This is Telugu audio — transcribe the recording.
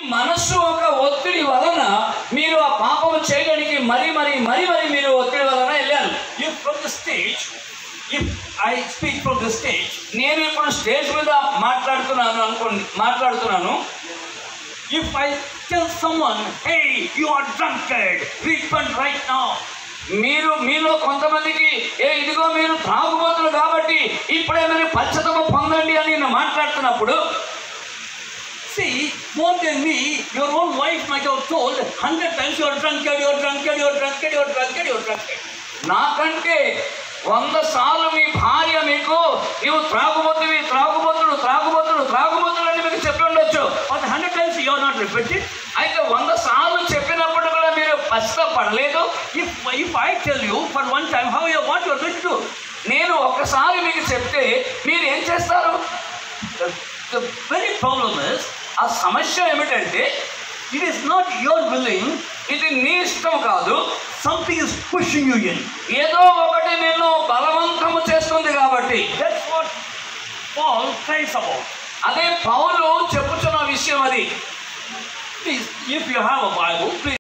మనస్సు ఒక ఒత్తిడి వలన మీరు ఆ పాపం చేయడానికి మరి మరి మరి మరి మీరు ఒత్తిడి వలన వెళ్ళారు If from the stage, if I speak from the stage, నేను ఇప్పుడు స్టేజ్ మీద మాట్లాడుతున్నాను అనుకోండి మాట్లాడుతున్నాను if I tell someone, hey, you are drunkard, repent right now. మీరు మీలో కొంతమందికి ఏ ఇదిగో మీరు త్రాగుబోతులు కాబట్టి ఇప్పుడే మీరు పచ్చదమ పొందండి అని నేను మాట్లాడుతున్నప్పుడు See, more than me, your own wife might have told hundred times, you are drunkard, you are drunkard, you are drunkard, you are drunkard, you are drunkard. నాకంటే వంద సార్లు మీ భార్య మీకు నీవు త్రాగుబోతువి త్రాగుబోతుడు త్రాగుబోతుడు త్రాగుబోతుడు అని మీకు చెప్పి ఉండొచ్చు But hundred times you are not repented. అయితే వంద సార్లు చెప్పినప్పుడు కూడా మీరు పడలేదు If if I tell you for one time how you what you are going to do, నేను ఒక్కసారి మీకు చెప్తే మీరు ఏం చేస్తారు the, the very problem is ఆ సమస్య ఏమిటంటే it is not your willing, ఇది నీ ఇష్టం కాదు something is pushing you in. ఏదో ఒకటి నిన్ను బలవంతము చేస్తుంది కాబట్టి That's what Paul cries about. అదే పౌలు చెప్పుచున్న విషయం అది Please, if you have a Bible, please.